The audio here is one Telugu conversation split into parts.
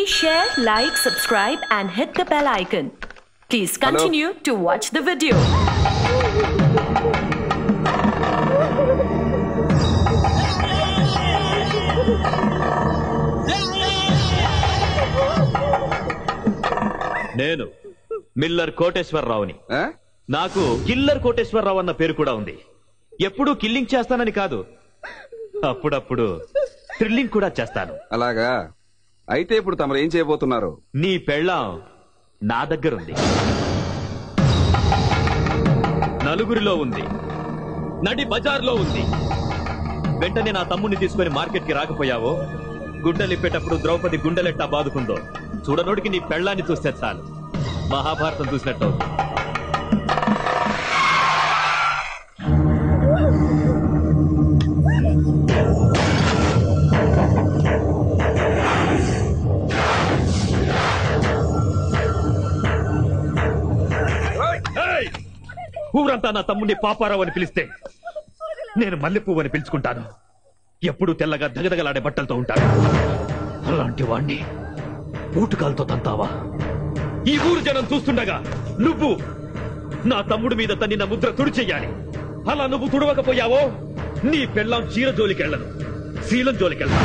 Please share, like, subscribe, and hit the bell icon. Please Hello? continue to watch the video. నేను మిల్లర్ కోటేశ్వరరావుని ఆ? నాకు కిల్లర్ కోటేశ్వరరావు అన్న పేరు కూడా ఉంది ఎప్పుడూ కిల్లింగ్ చేస్తానని కాదు అప్పుడప్పుడు థ్రిల్లింగ్ కూడా చేస్తాను అలాగా అయితే ఇప్పుడు తమరు ఏం చేయబోతున్నారు నీ పెళ్ళాం నా దగ్గరుంది నలుగురిలో ఉంది నడి బజార్లో ఉంది వెంటనే నా తమ్ముడిని తీసుకుని మార్కెట్కి రాకపోయావో గుడ్డలిప్పేటప్పుడు ద్రౌపది గుండెలెట్టా బాదుకుందో చూడనోడికి నీ పెళ్ళాన్ని చూస్తే చాలు మహాభారతం చూసినట్టు అవుతుంది. ఏయ్! ఊరంతా నా తమ్ముడిని పాపారావు అని పిలిస్తే నేను మల్లెపువ్వు అని పిలుచుకుంటాను ఎప్పుడు తెల్లగా దగదగలాడే బట్టలతో ఉంటాడు అలాంటి వాణ్ణి ఊటుకాలతో తంతావా ఈ ఊరు జనం చూస్తుండగా నువ్వు నా తమ్ముడి మీద తన్నిన ముద్ర తుడిచెయ్యాలి అలా నువ్వు తుడవకపోయావో నీ పెళ్ళాం చీర జోలికెళ్ళను శీలం జోలికెళ్ళను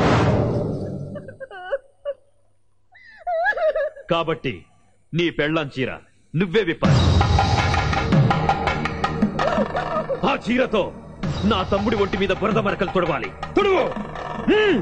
కాబట్టి నీ పెళ్ళాం చీర నువ్వే విప్పాలి ఆ చీరతో నా తమ్ముడి ఒంటి మీద బురద మరకలు తుడవాలి తుడువు హ్మ్.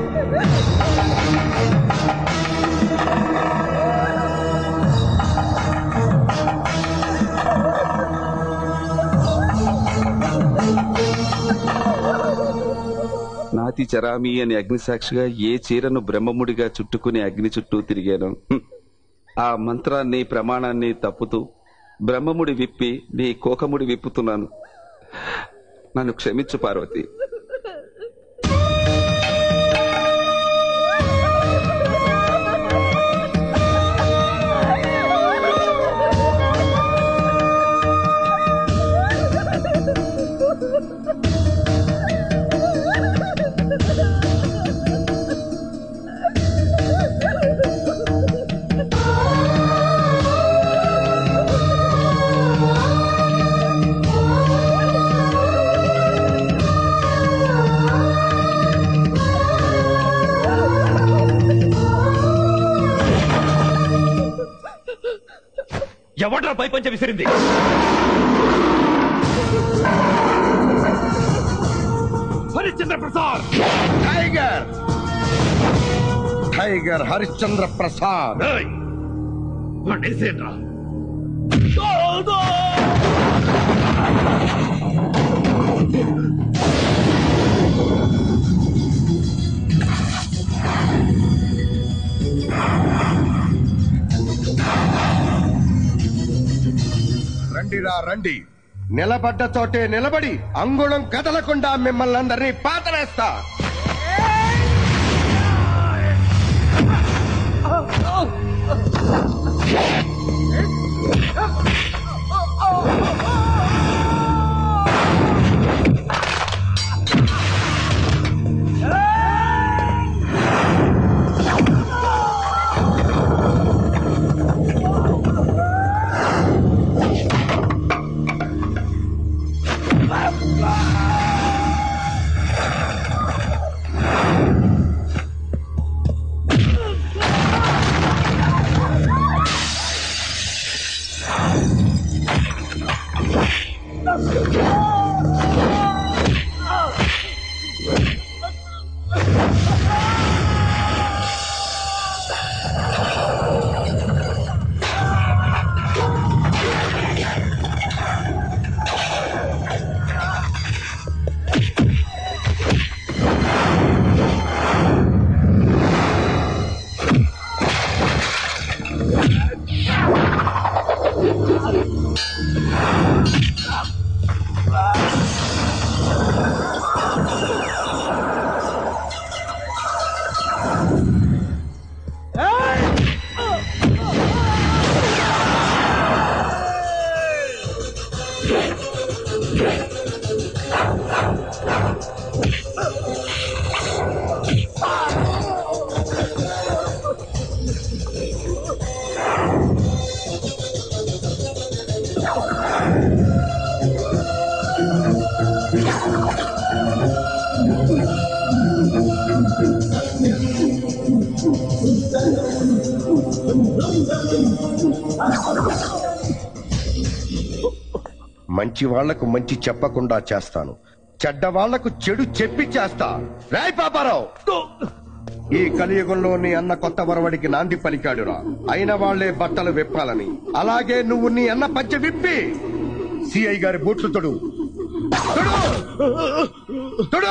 నాతి చరామి అని అగ్నిసాక్షిగా ఏ చీరను బ్రహ్మముడిగా చుట్టుకుని అగ్ని చుట్టూ తిరిగాను హ్మ్. ఆ మంత్రాన్ని ప్రమాణాన్ని తప్పుతూ బ్రహ్మముడి విప్పి నీ కోకముడి విప్పుతున్నాను నన్ను క్షమించు పార్వతి ఎవడ్రా పైపంచ విసిరింది హరిశ్చంద్ర ప్రసాద్ టైగర్ టైగర్ హరిశ్చంద్ర ప్రసాద్ ఏయ్! వాణ్ణి వేసేయండ్రా. రండిరా రండి నిలబడ్డ చోటే నిలబడి అంగుళం కదలకుండా మిమ్మల్ని అందరినీ పాతరేస్తా మంచి వాళ్లకు మంచి చెప్పకుండా చేస్తాను చెడ్డ వాళ్లకు చెడు చెప్పి చేస్తా రాయ్ పాపారావు ఈ కలియుగంలో నీ అన్న కొత్త వరవడికి నాంది పలికాడురా అయిన వాళ్లే బట్టలు విప్పాలని అలాగే నువ్వు నీ అన్న పంచె విప్పి సిఐ గారి బూట్లు తొడు తొడు! తొడు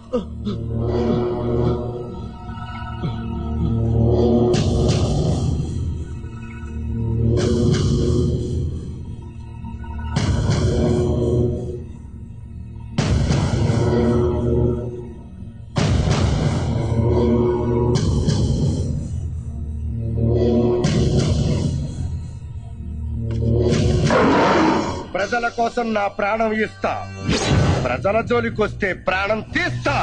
ప్రజల కోసం నా ప్రాణం ఇస్తా ప్రజల జోలికొస్తే ప్రాణం తీస్తా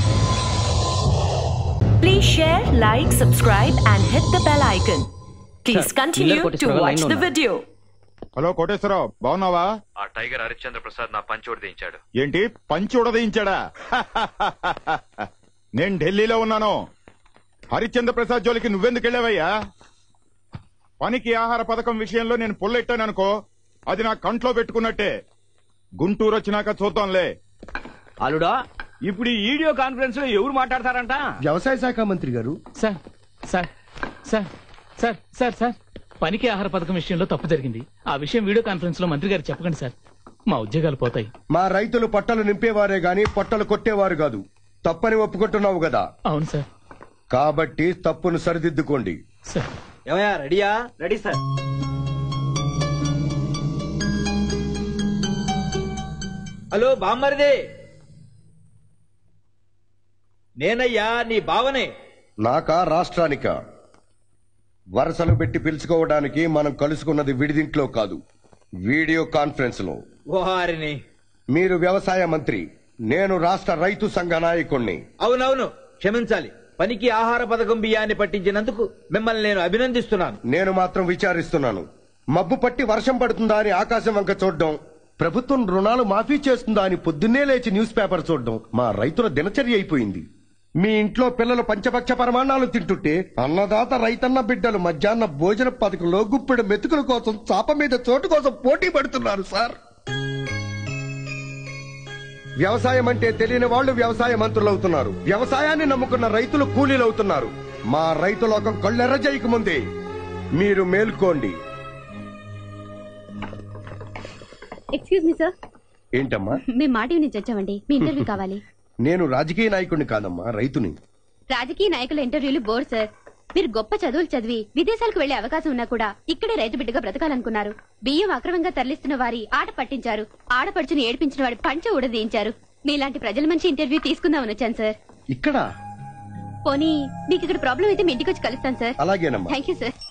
Please share, like, subscribe, and hit the bell icon. Please Sir, continue Killer to Koteశ్వరరావు watch line the ఉన్నా. video. హలో కోటేశ్వరరావు బాగున్నావా ఆ టైగర్ హరిశ్చంద్ర ప్రసాద్ నా పంచోడి దించాడు ఏంటి పంచి ఉడదీయించాడా నేను ఢిల్లీలో ఉన్నాను హరిశ్చంద్ర ప్రసాద్ జోలికి నువ్వెందుకు వెళ్ళావయ్యా పనికి ఆహార పథకం విషయంలో నేను పుల్లెట్టాననుకో అది నా కంట్లో పెట్టుకున్నట్టే గుంటూరు వచ్చినాక చూద్దాంలే అల్లుడా ఇప్పుడు ఈ వీడియో కాన్ఫరెన్స్ లో ఎవరు మాట్లాడతారంట వ్యవసాయ శాఖ మంత్రి గారు sir sir sir sir sir sir పనికి ఆహార పథకం విషయంలో తప్పు జరిగింది ఆ విషయం వీడియో కాన్ఫరెన్స్ లో మంత్రి గారు చెప్పకండి సార్ మా ఉద్యోగాలు పోతాయి మా రైతులు పొట్టలు నింపేవారే గాని పొట్టలు కొట్టేవారు కాదు తప్పని ఒప్పుకుంటున్నావు కదా అవును సార్ కాబట్టి తప్పును సరిదిద్దుకోండి సార్ ఏమయ్యా రెడీయా రెడీ సార్ హలో బామ్మరిది నేనయ్యా నీ బావనే నాకా రాష్ట్రానిక వరసలు పెట్టి పిలుచుకోవడానికి మనం కలుసుకున్నది విడిదింట్లో కాదు వీడియో కాన్ఫరెన్స్ లో ఓహారిని మీరు వ్యవసాయ మంత్రి నేను రాష్ట్ర రైతు సంఘ నాయకుణ్ణి అవునవును క్షమించాలి పనికి ఆహార పథకం బియ్యాన్ని పట్టించినందుకు మిమ్మల్ని నేను అభినందిస్తున్నాను నేను మాత్రం విచారిస్తున్నాను మబ్బు పట్టి వర్షం పడుతుందా అని ఆకాశం వంక చూడడం ప్రభుత్వం రుణాలు మాఫీ చేస్తుందా అని పొద్దున్నే లేచి న్యూస్ పేపర్ చూడడం మా రైతుల దినచర్య అయిపోయింది మీ ఇంట్లో పిల్లలు పంచపక్ష పరమాణాలు తింటుంటే అన్నదాత రైతన్న బిడ్డలు మధ్యాహ్న భోజన పథకంలో గుప్పెడు మెతుకుల కోసం చాప మీద చోటు కోసం పోటీ పడుతున్నారు సార్ వ్యవసాయం అంటే తెలియని వాళ్ళు వ్యవసాయ మంత్రులవుతున్నారు వ్యవసాయాన్ని నమ్ముకున్న రైతులు కూలీలవుతున్నారు మా రైతు లోకం కళ్ళెర్ర చేయకముందే మీరు మేల్కోండి ఎక్స్క్యూజ్ మీ సార్ ఏంటమ్మా మేము మాటివి నుంచి వచ్చామండి మీ ఇంటర్వ్యూ కావాలి నేను రాజకీయ నాయకుడిని కాదమ్మా రైతుని రాజకీయ నాయకుల ఇంటర్వ్యూలు బోర్ సార్ మీరు గొప్ప చదువులు చదివి విదేశాలకు వెళ్లే అవకాశం ఉన్నా కూడా ఇక్కడే రైతు బిడ్డగా బ్రతకాలనుకున్నారు బియ్యం అక్రమంగా తరలిస్తున్న వారి ఆట పట్టించారు ఆడపడుచుని ఏడిపించిన వాడి పంచ ఊడదీయించారు మీలాంటి ప్రజల మంచి ఇంటర్వ్యూ తీసుకుందామని వచ్చాను సార్ ఇక్కడ పోనీ మీకు ఇక్కడ ప్రాబ్లం అయితే మీ ఇంటికి వచ్చి కలుస్తాను సార్ అలాగేనమ్మా థ్యాంక్ యూ సార్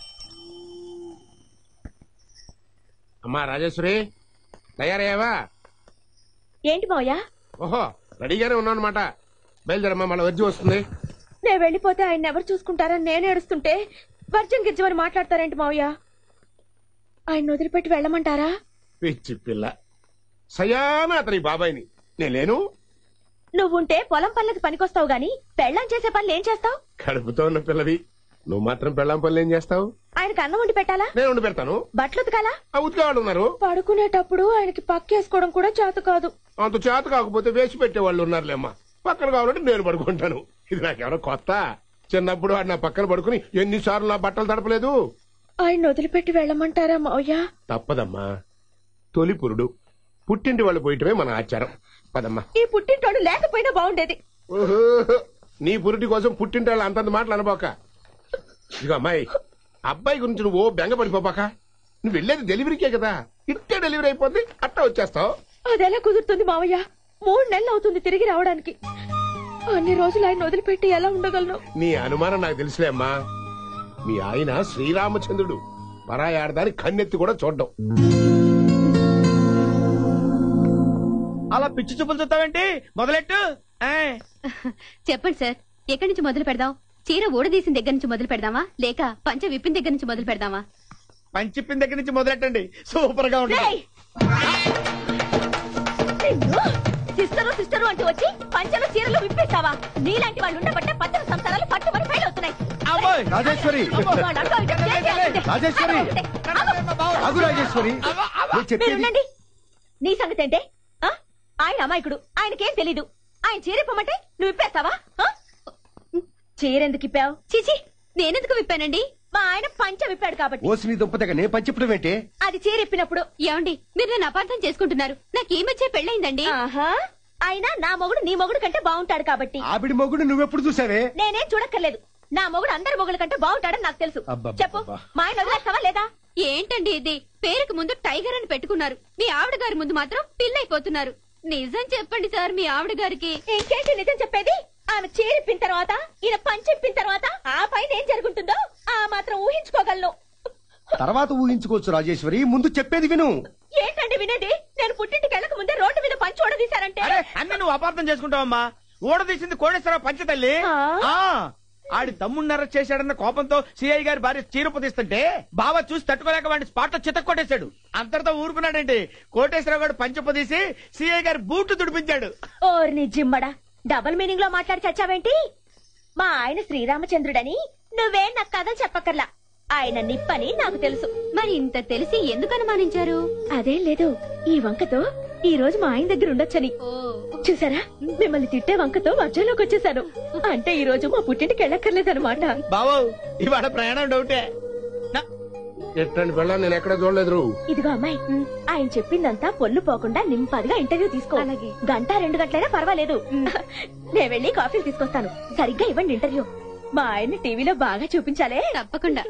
అమ్మా రాజేశ్వరి తయారయ్యావా ఏంటి మావయ్య ఓహో రెడీగానే ఉన్నావు అనమాట బయలుదేరమ్మా మళ్ళీ వచ్చి వస్తుంది నేను వెళ్ళిపోతే ఆయన ఎవరు చూసుకుంటారని నేను ఏడుస్తుంటే వర్జం గిజ్జమని మాట్లాడతారేంటి మావయ్య ఆయన వదిలిపెట్టి వెళ్ళమంటారా పిచ్చి పిల్ల సయానా అతని బాబాయిని నేను లేను నువ్వుంటే పొలం పనులకి పనికొస్తావు గాని పెళ్ళం చేసే పనులు ఏం చేస్తావు కడుపుతో ఉన్న పిల్లవి నువ్వు మాత్రం పెళ్ళాం పనులు ఏం చేస్తావు ఆయనకు అన్నం వండి పెట్టాలా నేను ఉండి పెడతాను బట్టలు ఉతకాలా ఆ ఉతికేవాళ్ళు ఉన్నారు పడుకునేటప్పుడు ఆయనకి పక్కేసుకోవడం కూడా చేత కాదు అంత చేత కాకపోతే వేసి పెట్టే వాళ్ళు ఉన్నారులేమ్మా పక్కన కావాలంటే నేను పడుకుంటాను ఇది నాకెవరో కొత్త చిన్నప్పుడు వాడు నా పక్కన పడుకుని ఎన్నిసార్లు నా బట్టలు తడపలేదు ఆయన వదిలిపెట్టి వెళ్ళమంటారా మావయ్య తప్పదమ్మా తొలి పురుడు పుట్టింటి వాళ్ళు పోయటమే మన ఆచారం పదమ్మా ఈ పుట్టింటోడు లేకపోయినా బాగుండేది ఓహో, నీ పురిటి కోసం పుట్టింటి వాళ్ళు అంతంత మాటలు అనబోక ఇక అమ్మాయి అబ్బాయి గురించి నువ్వు ఓ బెంగ పడిపోపాక నువ్వు వెళ్ళేది డెలివరీకే కదా ఇట్టే డెలివరీ అయిపోద్ది అట్టా వచ్చేస్తావు అదెలా కుదురుతుంది మావయ్య మూడు నెలలు అవుతుంది తిరిగి రావడానికి అన్ని రోజులు ఆయన వదిలిపెట్టి ఎలా ఉండగలను నీ అనుమానం నాకు తెలుసులే అమ్మా మీ ఆయన శ్రీరామచంద్రుడు పరాయి ఆడదాని కన్నెత్తి కూడా చూడ్డం అలా పిచ్చి చూపులు చూస్తావేంటి మొదలెట్టు ఆ. చెప్పండి సార్ ఎక్కడి నుంచి మొదలు పెడదాం చీర ఊడదీసిన దగ్గర నుంచి మొదలు పెడదామా లేక పంచ విప్పిన దగ్గర నుంచి మొదలు పెడదామా పంచిప్పిన దగ్గర నుంచి మొదలెట్టండి సూపర్ గా ఉంటుంది సిస్టరు సిస్టరు అంటూ వచ్చి పంచలు చీరలు విప్పేస్తావా నీలాంటి వాళ్ళు ఉండబట్టే పచ్చని సంసారాలు పట్టుమని ఫెయిల్ అవుతున్నాయి అమ్మాయి రాజేశ్వరి వాళ్ళు అటో ఇటో చేసి ఆగుతుంటే. రాజేశ్వరి ఆగు. అగు రాజేశ్వరి నేను మీరు చెప్పేది ఉండండి నీ సంగతి ఏంటే ఆ? ఆయన అమాయకుడు ఆయనకేం తెలీదు ఆయన చీరిపోమంటే నువ్వు ఇప్పేస్తావా ఆ? చీరెందుకు ఇప్పావు చిచి నేనెందుకు విప్పానండి మా ఆయన పంచ విప్పాడు కాబట్టి ఓసి నీ దుంపదగ నే పంచిప్పడం ఏంటే అది చీరెప్పినప్పుడు ఏమండి మీరు నన్ను అపార్థం చేసుకుంటున్నారు నాకు ఈ మధ్య పెళ్ళయిందండి ఆహా అయినా నా మొగుడు నీ మొగుడు కంటే బాగుంటాడు కాబట్టి ఆవిడి మొగుడు నువ్వెప్పుడు చూసావే నేనేం చూడక్కర్లేదు నా మొగుడు అందరి మొగుడు కంటే బాగుంటాడని నాకు తెలుసు అబ్బబ్బబ్బా. చెప్పు మా ఆయన వదిలేస్తావా లేదా ఏంటండి ఇది పేరుకు ముందు టైగర్ అని పెట్టుకున్నారు మీ ఆవిడ గారి ముందు మాత్రం పిల్లైపోతున్నారు నిజం చెప్పండి సార్ మీ ఆవిడ గారికి ఇంకేంటి నిజం చెప్పేది ఆమె చీరిప్పిన తర్వాత ఈయన పంచిప్పిన తర్వాత ఆ పైన ఏం జరుగుతుందో ఆ మాత్రం ఊహించుకోగలను తర్వాత ఊహించుకోవచ్చు రాజేశ్వరి ముందు చెప్పేది విను ఏంటండి వినేది నేను పుట్టింటికి వెళ్ళక ముందే రోడ్డు మీద పంచి ఓడదీశారంటే అరే అన్ని నువ్వు అపార్థం చేసుకుంటావమ్మా ఊడదీసింది కోడేశ్వరరావు పంచతల్లి ఆ? ఆ ఆడి తమ్ముడిని అరెస్ట్ చేశాడన్న కోపంతో సిఐ గారి భార్య చీరపు తీస్తుంటే బావ చూసి తట్టుకోలేక వాడిని స్పాట్ లో చితక్ కొట్టేశాడు అంతటితో ఊరుకున్నాడండి కోటేశ్వరరావు గారు పంచపు తీసి సిఐ గారి బూట్లు తుడిపించాడు ఓర్ని జిమ్మడా డబుల్ మీనింగ్ లో మాట్లాడి చచ్చావేంటి మా ఆయన శ్రీరామచంద్రుడని నువ్వే నాకు కథ చెప్పక్కర్లా ఆయన నిప్పని నాకు తెలుసు మరి ఇంత తెలిసి ఎందుకు అనుమానించారు అదేం లేదు ఈ వంకతో ఈ రోజు మా ఆయన దగ్గర ఉండొచ్చని చూసారా మిమ్మల్ని తిట్టే వంకతో మధ్యలోకి వచ్చేసాను అంటే ఈ రోజు మా పుట్టింటికి వెళ్ళక్కర్లేదన్నమాట బావో ఇవాళ ప్రయాణం డౌటే నా- ఎట్టండి పిల్ల నేను ఎక్కడ చూడలేదు ఇదిగో అమ్మాయి ఆయన చెప్పిందంతా పొల్లు పోకుండా నింపదిగా ఇంటర్వ్యూ తీసుకో అలాగే. గంట రెండు గంటలైనా పర్వాలేదు నేను వెళ్ళి కాఫీలు తీసుకొస్తాను సరిగ్గా ఇవ్వండి ఇంటర్వ్యూ మా ఆయన టీవీలో బాగా చూపించాలే తప్పకుండా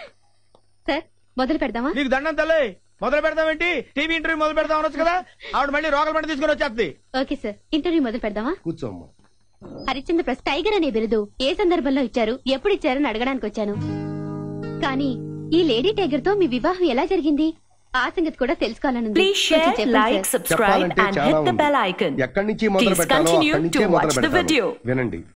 సార్ మొదలు పెడదామా నీకు దండం తల్లి మొదలు పెడతామేంటి టీవీ ఇంటర్వ్యూ మొదలు పెడతాం అనొచ్చు కదా ఆవిడ మళ్ళీ రోగల పంట తీసుకొని వచ్చేస్తుంది ఓకే సార్ ఇంటర్వ్యూ మొదలు పెడదామా కూర్చోమ్మా హరిశ్చంద్ర ప్రస్ టైగర్ అనే బిరుదు ఏ సందర్భంలో ఇచ్చారు ఎప్పుడు ఇచ్చారని అడగడానికి వచ్చాను కానీ ఈ లేడీ టైగర్ తో మీ వివాహం ఎలా జరిగింది ఆ సంగతి కూడా తెలుసుకోవాలనుంది Please కొంచెం share, చెప్పండి like, సార్. subscribe చెప్పాలంటే and చాలా hit the ఉంది bell icon. ఎక్కడి నుంచి మొదలు Please పెట్టాలో continue అక్కడి నుంచే to మొదలు watch the పెడతాను video. వినండి